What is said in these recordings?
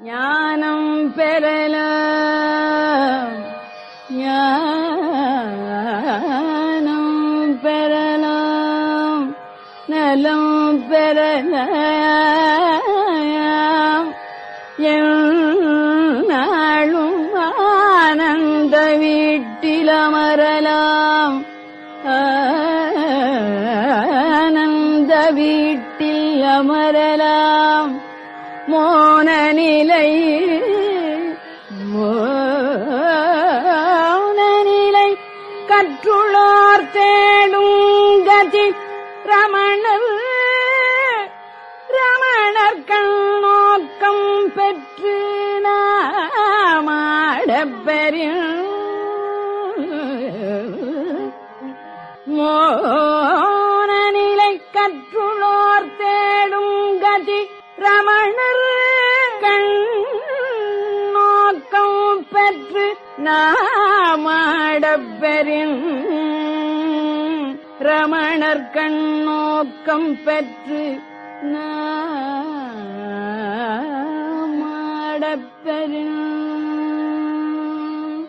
ஞானம் பெறலாம் ஞானம் பெறலாம் நலம் பெறலாம் நாளும் ஆனந்த வீட்டில் அமரலாம் ஆனந்த வீட்டில் அமரலாம் மோன நிலை மோன நிலை கற்றுள்ளார் தேடும் கதி ரமணர் ரமணர் கண்ணோக்கம் பெற்று நாமாடப்பெரும் மோன நிலை கற்றுளோர் தேடும் கதி ரமணர் கண் நோக்கம் பெற்று நாமாடப்பெறின் ரமணர் கண்ணோக்கம் பெற்று நாமாடப்பெறின்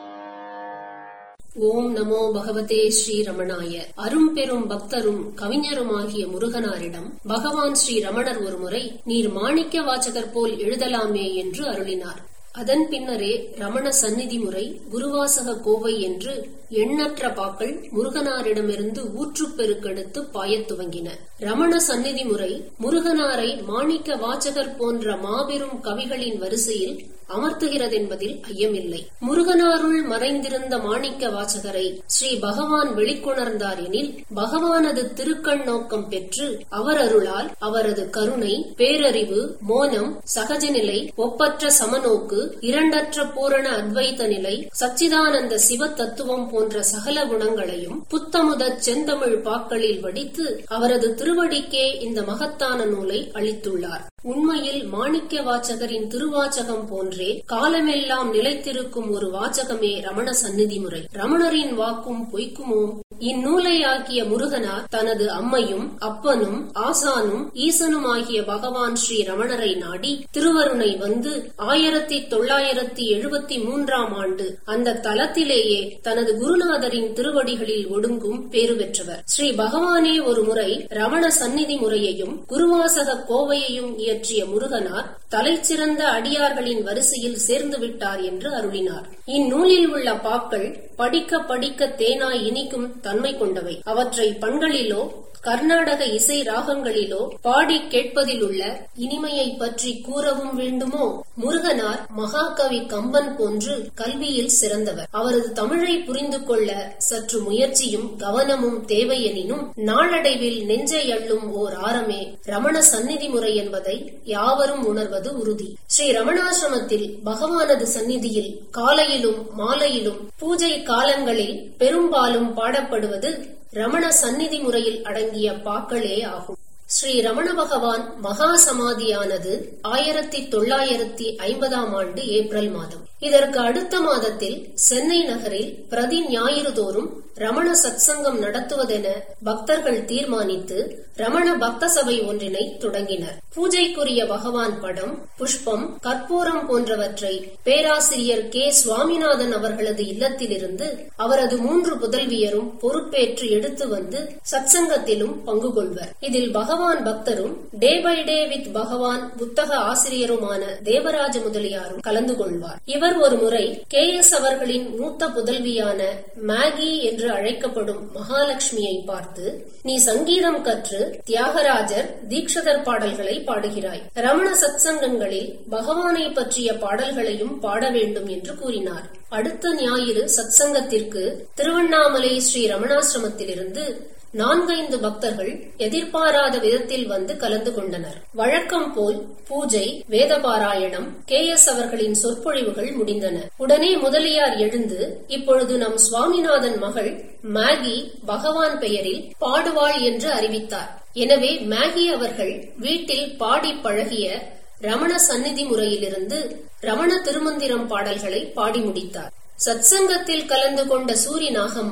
ஓம் நமோ பகவதே ஸ்ரீ ரமணாய அரும்பெரும் பக்தரும் கவிஞருமாகிய முருகனாரிடம் பகவான் ஸ்ரீ ரமணர் ஒருமுறை நீர் மாணிக்க வாசகர் போல் எழுதலாமே என்று அருளினார் அதன் பின்னரே ரமண சந்நிதி முறை குருவாசக கோவை என்று எண்ணற்ற பாக்கள் முருகனாரிடமிருந்து ஊற்றுப் பெருக்கெடுத்து பாயத் துவங்கின ரமண சந்நிதி முறை முருகனாரை மாணிக்க வாசகர் போன்ற மாபெரும் கவிகளின் வரிசையில் அமர்த்துகிறதென்பதில் ஐயமில்லை முருகனாருள் மறைந்திருந்த மாணிக்க வாசகரை ஸ்ரீ பகவான் வெளிக்கொணர்ந்தார் எனில் பகவானது திருக்கண் நோக்கம் பெற்று அவர் அருளால் அவரது கருணை பேரறிவு மோனம் சகஜ நிலை ஒப்பற்ற சமநோக்கு இரண்டற்ற பூரண அத்வைத நிலை சச்சிதானந்த சிவ தத்துவம் போன்ற சகல குணங்களையும் புத்தமுத செந்தமிழ் பாக்களில் வடித்து அவரது திருவடிக்கே இந்த மகத்தான நூலை அளித்துள்ளார் உண்மையில் மாணிக்க வாசகரின் திருவாச்சகம் போன்றே காலமெல்லாம் நிலைத்திருக்கும் ஒரு வாச்சகமே ரமண சந்நிதி முறை ரமணரின் வாக்கும் பொய்க்குமோ இந்நூலை ஆக்கிய முருகனார் தனது அம்மையும் அப்பனும் ஆசானும் ஈசனுமாகிய பகவான் ஸ்ரீ ரமணரை நாடி திருவருணை வந்து ஆயிரத்தி தொள்ளாயிரத்தி எழுபத்தி மூன்றாம் ஆண்டு அந்த தலத்திலேயே தனது குருநாதரின் திருவடிகளில் ஒடுங்கும் பேறு பெற்றவர் ஸ்ரீ பகவானே ஒரு முறை ரமண சந்நிதி முறையையும் குருவாசக கோவையையும் இயற்றிய முருகனார் தலைச்சிறந்த அடியார்களின் வரிசையில் சேர்ந்து விட்டார் என்று அருளினார் இந்நூலில் உள்ள பாக்கள் படிக்க படிக்க தேனாய் இனிக்கும் தன்மை கொண்டவை அவற்றை பண்களிலோ கர்நாடக இசை ராகங்களிலோ பாடி கேட்பதில் உள்ள இனிமையை பற்றி கூறவும் வேண்டுமோ முருகனார் மகாகவி கம்பன் போன்று கல்வியில் சிறந்தவர் அவரது தமிழை புரிந்து கொள்ள சற்று முயற்சியும் கவனமும் தேவை எனினும் நாளடைவில் நெஞ்சை அள்ளும் ஓர் ஆரமே ரமண சந்நிதி முறை என்பதை யாவரும் உணர்வது உறுதி ஸ்ரீ ரமணாசிரமத்தில் பகவானது சந்நிதியில் காலையிலும் மாலையிலும் பூஜை காலங்களில் பெரும்பாலும் பாடப்படுவது ரமண சந்நிதி முறையில் அடங்கிய பாக்களே ஆகும் ஸ்ரீ ரமண பகவான் மகா சமாதியானது ஆயிரத்தி தொள்ளாயிரத்தி ஐம்பதாம் ஆண்டு ஏப்ரல் மாதம் இதற்கு அடுத்த மாதத்தில் சென்னை நகரில் பிரதி ஞாயிறு தோறும் ரமண சத்சங்கம் நடத்துவதென பக்தர்கள் தீர்மானித்து ரமண பக்த சபை ஒன்றினை தொடங்கினர் பூஜைக்குரிய பகவான் படம் புஷ்பம் கற்பூரம் போன்றவற்றை பேராசிரியர் கே சுவாமிநாதன் அவர்களது இல்லத்திலிருந்து அவரது மூன்று புதல்வியரும் பொறுப்பேற்று எடுத்து வந்து சத்சங்கத்திலும் பங்கு கொள்வர் இதில் பகவான் பக்தரும் டே பை டே வித் பகவான் புத்தக ஆசிரியருமான தேவராஜ முதலியாரும் கலந்து கொள்வார் இவர் ஒரு முறை கே எஸ் அவர்களின் மூத்த புதல்வியான மேகி என்று அழைக்கப்படும் மகாலட்சுமியை பார்த்து நீ சங்கீதம் கற்று தியாகராஜர் தீக்ஷதர் பாடல்களை பாடுகிறாய் ரமண சத்சங்கங்களில் பகவானை பற்றிய பாடல்களையும் பாட வேண்டும் என்று கூறினார் அடுத்த ஞாயிறு சத்சங்கத்திற்கு திருவண்ணாமலை ஸ்ரீ ரமணாசிரமத்திலிருந்து நான்கைந்து பக்தர்கள் எதிர்பாராத விதத்தில் வந்து கலந்து கொண்டனர் வழக்கம் போல் பூஜை வேதபாராயணம் கே எஸ் அவர்களின் சொற்பொழிவுகள் முடிந்தன உடனே முதலியார் எழுந்து இப்பொழுது நம் சுவாமிநாதன் மகள் மேகி பகவான் பெயரில் பாடுவாள் என்று அறிவித்தார் எனவே மேகி அவர்கள் வீட்டில் பாடி பழகிய ரமண சந்நிதி முறையிலிருந்து ரமண திருமந்திரம் பாடல்களை பாடி முடித்தார் சத்சங்கத்தில் கலந்து கொண்ட சூரி நாகம்மா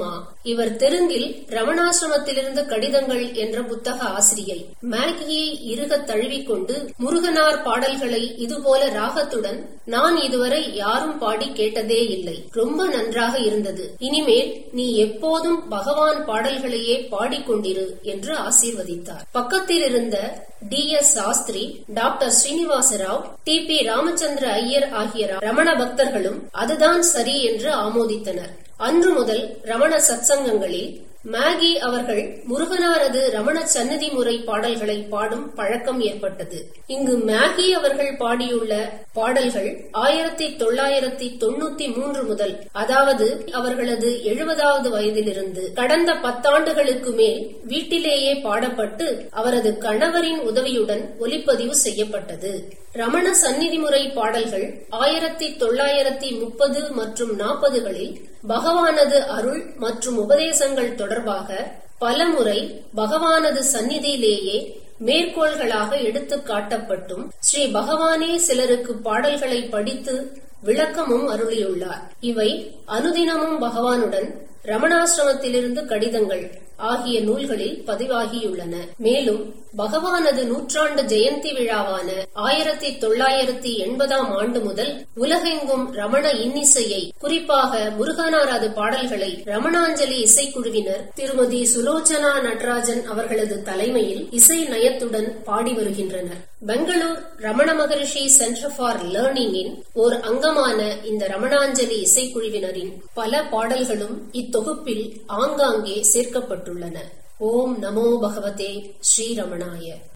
இவர் தெலுங்கில் ரமணாசிரமத்திலிருந்து கடிதங்கள் என்ற புத்தக ஆசிரியை மேகியை இருக தழுவிக்கொண்டு முருகனார் பாடல்களை இதுபோல ராகத்துடன் நான் இதுவரை யாரும் பாடி கேட்டதே இல்லை ரொம்ப நன்றாக இருந்தது இனிமேல் நீ எப்போதும் பகவான் பாடல்களையே பாடிக்கொண்டிரு என்று ஆசீர்வதித்தார் பக்கத்தில் இருந்த T S Sastri doctor Srinivasarao T P Ramachandra Iyer ஆகிய ரமண பக்தர்களும் அதுதான் சரி என்று ஆமோதித்தனர் அன்று முதல் ரமண சத்சங்கங்களில் மேகி அவர்கள் முருகனாரது ரமண சன்னதி முறை பாடல்களை பாடும் பழக்கம் ஏற்பட்டது இங்கு மேகி அவர்கள் பாடியுள்ள பாடல்கள் ஆயிரத்தி தொள்ளாயிரத்தி தொண்ணூத்தி மூன்று முதல் அதாவது அவர்களது எழுபதாவது வயதிலிருந்து கடந்த பத்தாண்டுகளுக்கு மேல் வீட்டிலேயே பாடப்பட்டு அவரது கணவரின் உதவியுடன் ஒலிப்பதிவு செய்யப்பட்டது ரமண சந்நிதி முறை பாடல்கள் ஆயிரத்தி தொள்ளாயிரத்தி முப்பது மற்றும் நாற்பதுகளில் பகவானது அருள் மற்றும் உபதேசங்கள் தொடர்பாக பலமுறை பகவானது சந்நிதியிலேயே மேற்கோள்களாக எடுத்து காட்டப்பட்டும் ஸ்ரீ பகவானே சிலருக்கு பாடல்களை படித்து விளக்கமும் அருளியுள்ளார் இவை அனுதினமும் பகவானுடன் ரமணாசிரமத்திலிருந்து கடிதங்கள் ஆகிய நூல்களில் பதிவாகியுள்ளன மேலும் பகவானது நூற்றாண்டு ஜெயந்தி விழாவான ஆயிரத்தி தொள்ளாயிரத்தி எண்பதாம் ஆண்டு முதல் உலகெங்கும் ரமண இன்னிசையை குறிப்பாக முருகனாரது பாடல்களை ரமணாஞ்சலி இசைக்குழுவினர் திருமதி சுலோச்சனா நடராஜன் அவர்களது தலைமையில் இசை நயத்துடன் பாடி வருகின்றனர் பெங்களூர் ரமண மகரிஷி சென்டர் ஃபார் லேர்னிங்கின் ஓர் அங்கமான இந்த ரமணாஞ்சலி இசைக்குழுவினரின் பல பாடல்களும் இத்தொகுப்பில் ஆங்காங்கே சேர்க்கப்பட்டுள்ளன ஓம் நமோ பகவதே ஸ்ரீரமணாய